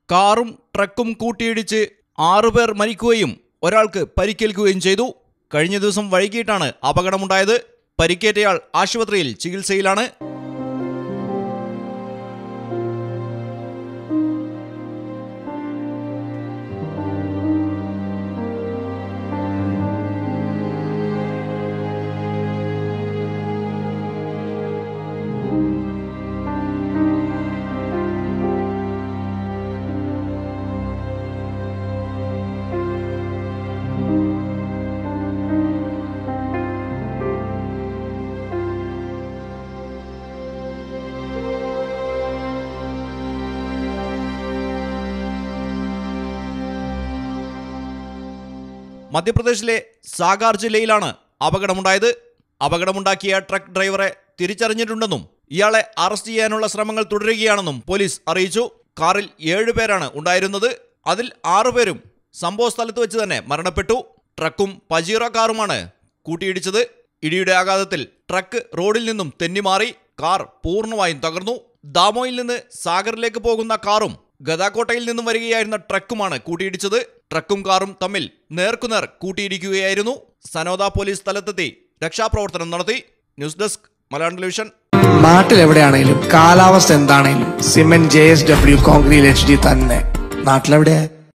കാറും ട്രക്കും കൂട്ടിയിടിച്ച് ആറുപേർ മരിക്കുകയും ഒരാൾക്ക് പരിക്കേൽക്കുകയും ചെയ്തു കഴിഞ്ഞ ദിവസം വൈകിട്ടാണ് അപകടമുണ്ടായത് പരിക്കേറ്റയാൾ ആശുപത്രിയിൽ ചികിത്സയിലാണ് മധ്യപ്രദേശിലെ സാഗാർ ജില്ലയിലാണ് അപകടമുണ്ടായത് അപകടമുണ്ടാക്കിയ ട്രക്ക് ഡ്രൈവറെ തിരിച്ചറിഞ്ഞിട്ടുണ്ടെന്നും ഇയാളെ അറസ്റ്റ് ചെയ്യാനുള്ള ശ്രമങ്ങൾ തുടരുകയാണെന്നും പോലീസ് അറിയിച്ചു കാറിൽ ഏഴുപേരാണ് ഉണ്ടായിരുന്നത് അതിൽ ആറുപേരും സംഭവ സ്ഥലത്ത് വെച്ച് തന്നെ മരണപ്പെട്ടു ട്രക്കും പജീറ കാറുമാണ് കൂട്ടിയിടിച്ചത് ഇടിയുടെ ആഘാതത്തിൽ ട്രക്ക് റോഡിൽ നിന്നും തെന്നിമാറി കാർ പൂർണ്ണമായും തകർന്നു ദാമോയിൽ നിന്ന് സാഗറിലേക്ക് പോകുന്ന കാറും ഗതാക്കോട്ടയിൽ നിന്നും വരികയായിരുന്ന ട്രക്കുമാണ് കൂട്ടിയിടിച്ചത് ട്രക്കും കാറും തമ്മിൽ നേർക്കുനേർ കൂട്ടിയിടിക്കുകയായിരുന്നു സനോദ പോലീസ് സ്ഥലത്തെത്തി രക്ഷാപ്രവർത്തനം നടത്തി ന്യൂസ് ഡെസ്ക് മലയാളം ടെലിവിഷൻ നാട്ടിലെവിടെയാണെങ്കിലും കാലാവസ്ഥ എന്താണെങ്കിലും cement J S W concrete H D തന്നെ നാട്ടിലെവിടെയാ